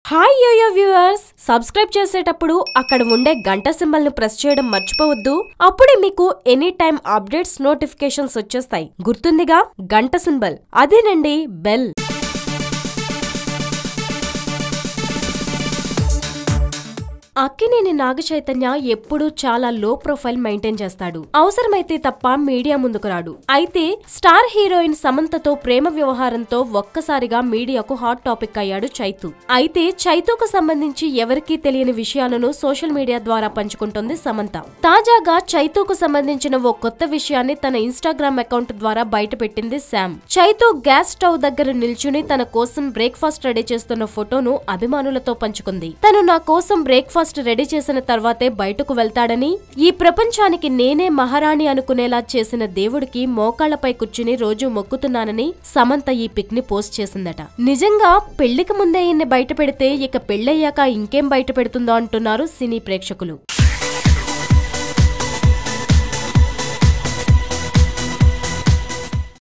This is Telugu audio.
హాయ్ యోయో వ్యూవర్స్ సబ్స్క్రైబ్ చేసేటప్పుడు అక్కడ ఉండే గంట సింబల్ ను ప్రెస్ చేయడం మర్చిపోవద్దు అప్పుడే మీకు ఎనీ టైం అప్డేట్స్ నోటిఫికేషన్స్ వచ్చేస్తాయి గుర్తుందిగా గంట సింబల్ అదేనండి బెల్ అక్కినేని నాగ చైతన్య ఎప్పుడూ చాలా లో ప్రొఫైల్ మెయింటైన్ చేస్తాడు అవసరమైతే తప్ప మీడియా ముందుకు రాడు అయితే స్టార్ హీరోయిన్ సమంతతో ప్రేమ వ్యవహారంతో ఒక్కసారిగా మీడియాకు హాట్ టాపిక్ అయ్యాడు చైతు అయితే చైతుకు సంబంధించి ఎవరికీ తెలియని విషయాలను సోషల్ మీడియా ద్వారా పంచుకుంటోంది సమంత తాజాగా చైతుకు సంబంధించిన ఓ కొత్త విషయాన్ని తన ఇన్స్టాగ్రామ్ అకౌంట్ ద్వారా బయటపెట్టింది శామ్ చైతు గ్యాస్ స్టవ్ దగ్గర నిల్చుని తన కోసం బ్రేక్ఫాస్ట్ రెడీ చేస్తున్న ఫోటోను అభిమానులతో పంచుకుంది తను నా కోసం బ్రేక్ఫాస్ట్ రెడీ చేసిన తర్వాతే బయటకు వెళ్తాడని ఈ ప్రపంచానికి నేనే మహారాణి అనుకునేలా చేసిన దేవుడికి మోకాళ్లపై కూర్చుని రోజు మొక్కుతున్నానని సమంత ఈ పిక్ ని పోస్ట్ చేసిందట నిజంగా పెళ్లికి ముందే ఈయన్ని బయట పెడితే ఇక పెళ్ళయ్యాక ఇంకేం బయట పెడుతుందో అంటున్నారు సినీ ప్రేక్షకులు